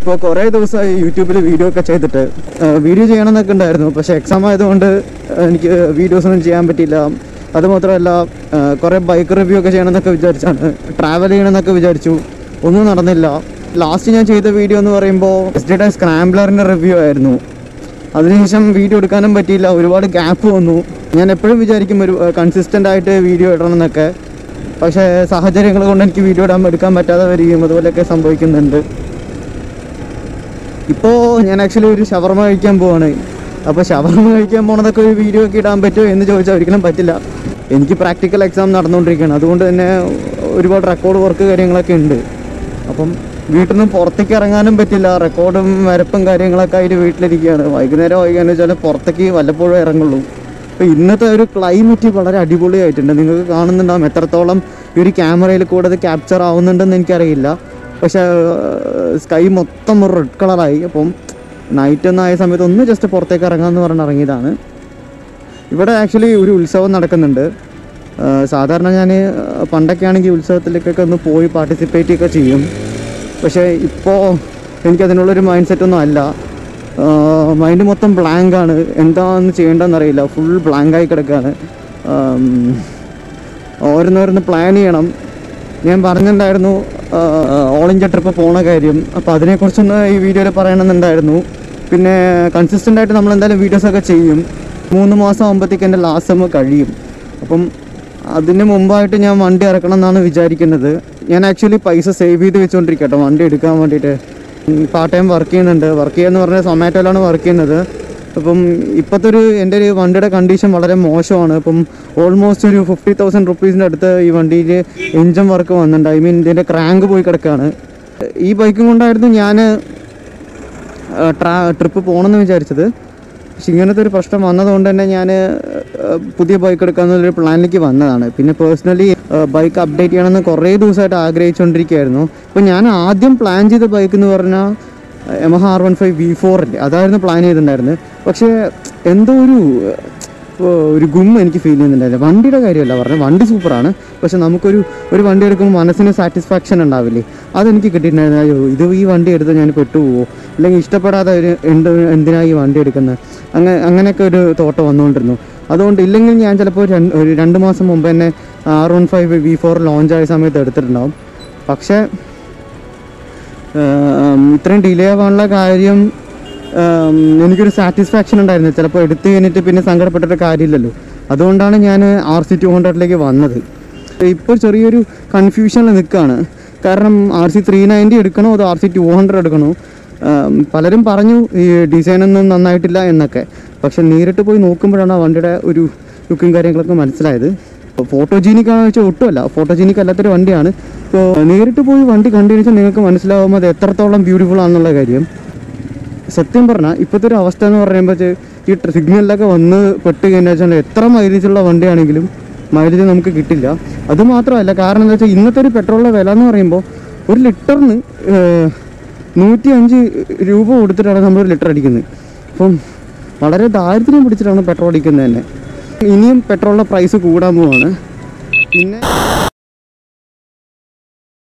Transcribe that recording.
ഇപ്പോൾ കുറേ ദിവസമായി യൂട്യൂബിൽ വീഡിയോ ഒക്കെ ചെയ്തിട്ട് വീഡിയോ ചെയ്യണമെന്നൊക്കെ ഉണ്ടായിരുന്നു പക്ഷേ എക്സാം ആയതുകൊണ്ട് എനിക്ക് വീഡിയോസ് ഒന്നും ചെയ്യാൻ പറ്റിയില്ല അത് മാത്രമല്ല കുറേ ബൈക്ക് റിവ്യൂ ഒക്കെ ചെയ്യണമെന്നൊക്കെ വിചാരിച്ചാണ് ട്രാവൽ ചെയ്യണമെന്നൊക്കെ വിചാരിച്ചു ഒന്നും നടന്നില്ല ലാസ്റ്റ് ഞാൻ ചെയ്ത വീഡിയോ എന്ന് പറയുമ്പോൾ എസ് ഡി സ്ക്രാംബ്ലറിൻ്റെ റിവ്യൂ ആയിരുന്നു അതിനുശേഷം വീഡിയോ എടുക്കാനും പറ്റിയില്ല ഒരുപാട് ഗ്യാപ്പ് വന്നു ഞാൻ എപ്പോഴും വിചാരിക്കും ഒരു കൺസിസ്റ്റൻ്റ് ആയിട്ട് വീഡിയോ ഇടണം എന്നൊക്കെ പക്ഷേ സാഹചര്യങ്ങൾ കൊണ്ട് എനിക്ക് വീഡിയോ ഇടാൻ എടുക്കാൻ പറ്റാതെ വരികയും അതുപോലെയൊക്കെ സംഭവിക്കുന്നുണ്ട് ഇപ്പോൾ ഞാൻ ആക്ച്വലി ഒരു ഷവർമ കഴിക്കാൻ പോവാണ് അപ്പോൾ ഷവർമ കഴിക്കാൻ പോണതൊക്കെ ഒരു വീഡിയോ ഒക്കെ ഇടാൻ പറ്റുമോ എന്ന് ചോദിച്ചാൽ ഒരിക്കലും പറ്റില്ല എനിക്ക് പ്രാക്ടിക്കൽ എക്സാം നടന്നുകൊണ്ടിരിക്കുകയാണ് അതുകൊണ്ട് തന്നെ ഒരുപാട് റെക്കോർഡ് വർക്ക് കാര്യങ്ങളൊക്കെ ഉണ്ട് അപ്പം വീട്ടിൽ നിന്ന് പുറത്തേക്ക് ഇറങ്ങാനും പറ്റില്ല റെക്കോർഡും വരപ്പും കാര്യങ്ങളൊക്കെ ആയിട്ട് വീട്ടിലിരിക്കുകയാണ് വൈകുന്നേരം വൈകാന്ന് വെച്ചാൽ പുറത്തേക്ക് വല്ലപ്പോഴും ഇറങ്ങുള്ളൂ അപ്പോൾ ഇന്നത്തെ ഒരു ക്ലൈമറ്റ് വളരെ അടിപൊളിയായിട്ടുണ്ട് നിങ്ങൾക്ക് കാണുന്നുണ്ടാവും എത്രത്തോളം ഈ ഒരു ക്യാമറയിൽ കൂടെ അത് ക്യാപ്ചർ ആവുന്നുണ്ടെന്ന് എനിക്കറിയില്ല പക്ഷേ സ്കൈ മൊത്തം ഒരു റെഡ് കളറായി അപ്പം നൈറ്റ് ഒന്നും ആയ സമയത്ത് ഒന്ന് ജസ്റ്റ് പുറത്തേക്ക് ഇറങ്ങാമെന്ന് പറഞ്ഞ് ഇറങ്ങിയതാണ് ഇവിടെ ആക്ച്വലി ഒരു ഉത്സവം നടക്കുന്നുണ്ട് ആ, സാധാരണ ഞാൻ പണ്ടൊക്കെ ആണെങ്കിൽ ഉത്സവത്തിലേക്കൊക്കെ ഒന്ന് പോയി പാർട്ടിസിപ്പേറ്റ് ഒക്കെ ചെയ്യും പക്ഷേ ഇപ്പോൾ എനിക്കതിനുള്ളൊരു മൈൻഡ് സെറ്റ് ഒന്നും അല്ല മൈൻഡ് മൊത്തം ബ്ലാങ്ക് ആണ് എന്താണെന്ന് ചെയ്യേണ്ടതെന്ന് അറിയില്ല ഫുൾ ബ്ലാങ്ക് ആയി കിടക്കുകയാണ് ആം, ഓരോന്നോരോന്ന് പ്ലാൻ ചെയ്യണം ഞാൻ പറഞ്ഞിട്ടുണ്ടായിരുന്നു ഓൾ ഇന്ത്യ ട്രിപ്പ് പോണ കാര്യം അപ്പോൾ അതിനെക്കുറിച്ചൊന്ന് ഈ വീഡിയോയിൽ പറയണമെന്നുണ്ടായിരുന്നു പിന്നെ കൺസിസ്റ്റൻ്റ് ആയിട്ട് നമ്മൾ എന്തായാലും വീഡിയോസൊക്കെ ചെയ്യും മൂന്ന് മാസം ആകുമ്പോഴത്തേക്ക് എൻ്റെ ലാസ്റ്റ് സെമ്മ് കഴിയും അപ്പം അതിന് മുമ്പായിട്ട് ഞാൻ വണ്ടി ഇറക്കണം എന്നാണ് വിചാരിക്കുന്നത് ഞാൻ ആക്ച്വലി പൈസ സേവ് ചെയ്ത് വെച്ചുകൊണ്ടിരിക്കുക കേട്ടോ വണ്ടി എടുക്കാൻ വേണ്ടിയിട്ട് പാർട്ട് ടൈം വർക്ക് ചെയ്യുന്നുണ്ട് വർക്ക് ചെയ്യാന്ന് പറഞ്ഞാൽ സൊമാറ്റോയിലാണ് വർക്ക് ചെയ്യുന്നത് അപ്പം ഇപ്പോഴത്തെ ഒരു എൻ്റെ ഒരു വണ്ടിയുടെ കണ്ടീഷൻ വളരെ മോശമാണ് ഇപ്പം ഓൾമോസ്റ്റ് ഒരു ഫിഫ്റ്റി തൗസൻഡ് റുപ്പീസിൻ്റെ അടുത്ത് ഈ വണ്ടിയിൽ എൻജിൻ വർക്ക് വന്നിട്ടുണ്ട് ഐ മീൻ ഇതിൻ്റെ ക്രാങ്ക് പോയി കിടക്കുകയാണ് ഈ ബൈക്കും കൊണ്ടായിരുന്നു ഞാൻ ട്രാ ട്രിപ്പ് പോകണമെന്ന് വിചാരിച്ചത് പക്ഷെ ഇങ്ങനത്തെ ഒരു പ്രശ്നം വന്നതുകൊണ്ട് തന്നെ ഞാൻ പുതിയ ബൈക്ക് എടുക്കാമെന്നൊരു പ്ലാനിലേക്ക് വന്നതാണ് പിന്നെ പേഴ്സണലി ബൈക്ക് അപ്ഡേറ്റ് ചെയ്യണമെന്ന് കുറേ ദിവസമായിട്ട് ആഗ്രഹിച്ചുകൊണ്ടിരിക്കുകയായിരുന്നു ഇപ്പോൾ ഞാൻ ആദ്യം പ്ലാൻ ചെയ്ത ബൈക്ക് എന്ന് പറഞ്ഞാൽ Yamaha R one five V ഫോറിൻ്റെ അതായിരുന്നു പ്ലാൻ ചെയ്തിട്ടുണ്ടായിരുന്നത് പക്ഷേ എന്തോ ഒരു ഏഹ്, ഒരു ഗും എനിക്ക് ഫീൽ ചെയ്യുന്നുണ്ടായില്ല വണ്ടിയുടെ കാര്യമല്ല പറഞ്ഞത് വണ്ടി സൂപ്പറാണ് പക്ഷെ നമുക്കൊരു ഒരു വണ്ടി എടുക്കുമ്പോൾ മനസ്സിന് സാറ്റിസ്ഫാക്ഷൻ ഉണ്ടാവില്ലേ അതെനിക്ക് കിട്ടിയിട്ടുണ്ടായിരുന്നു അയ്യോ ഇത് ഈ വണ്ടി എടുത്ത് ഞാൻ പെട്ടുപോവോ അല്ലെങ്കിൽ ഇഷ്ടപ്പെടാതെ ഒരു എന്ത് എന്തിനാണ് ഈ വണ്ടി എടുക്കുന്നത് അങ്ങനെ അങ്ങനെയൊക്കെ ഒരു തോട്ടം വന്നുകൊണ്ടിരുന്നു അതുകൊണ്ട് ഇല്ലെങ്കിൽ ഞാൻ ചിലപ്പോൾ രണ്ട് ഒരു രണ്ട് മാസം മുമ്പ് തന്നെ R one five V four launch ആയ സമയത്ത് എടുത്തിട്ടുണ്ടാവും പക്ഷേ ആം, ഇത്രയും ഡിലേ ആവാനുള്ള കാര്യം ആം, എനിക്കൊരു സാറ്റിസ്ഫാക്ഷൻ ഉണ്ടായിരുന്നു ചിലപ്പോൾ എടുത്തു കഴിഞ്ഞിട്ട് പിന്നെ സങ്കടപ്പെട്ടിട്ട് കാര്യമില്ലല്ലോ അതുകൊണ്ടാണ് ഞാൻ ആർ സി ടു ഹൺഡ്രഡിലേക്ക് വന്നത് ഇപ്പോൾ ചെറിയൊരു കൺഫ്യൂഷനിൽ നിൽക്കുകയാണ് കാരണം ആർ സി ത്രീ നയൻറ്റി എടുക്കണോ അതോ ആർ സി ടു ഹൺഡ്രഡ് എടുക്കണോ ആം, പലരും പറഞ്ഞു ഈ ഡിസൈനൊന്നും നന്നായിട്ടില്ല എന്നൊക്കെ പക്ഷെ നേരിട്ട് പോയി നോക്കുമ്പോഴാണ് ആ വണ്ടിയുടെ ഒരു ലുക്കും കാര്യങ്ങളൊക്കെ മനസ്സിലായത് ഫോട്ടോജീനിക് ആണെന്ന് വെച്ചാൽ ഒട്ടുമല്ല ഫോട്ടോജീനിക് അല്ലാത്തൊരു വണ്ടിയാണ് ഇപ്പോൾ നേരിട്ട് പോയി വണ്ടി കണ്ടു കഴിഞ്ഞാൽ നിങ്ങൾക്ക് മനസ്സിലാവുമ്പോൾ അത് എത്രത്തോളം ബ്യൂട്ടിഫുൾ ആണെന്നുള്ള കാര്യം സത്യം പറഞ്ഞാൽ ഇപ്പോഴത്തെ ഒരു അവസ്ഥ എന്ന് പറയുമ്പോൾ ഈ സിഗ്നലിലൊക്കെ വന്ന് പെട്ട് കഴിഞ്ഞാൽ വെച്ചാൽ എത്ര മൈലേജുള്ള വണ്ടിയാണെങ്കിലും മൈലേജ് നമുക്ക് കിട്ടില്ല അത് മാത്രമല്ല കാരണം എന്താ വെച്ചാൽ ഇന്നത്തെ ഒരു പെട്രോളിൻ്റെ വില എന്ന് പറയുമ്പോൾ ഒരു ലിറ്ററിന് നൂറ്റി അഞ്ച് രൂപ കൊടുത്തിട്ടാണ് നമ്മളൊരു ലിറ്റർ അടിക്കുന്നത് അപ്പം വളരെ ദാരിദ്ര്യം പിടിച്ചിട്ടാണ് പെട്രോൾ അടിക്കുന്നത് തന്നെ ഇനിയും പെട്രോളിൻ്റെ പ്രൈസ് കൂടാൻ പോവാണ് പിന്നെ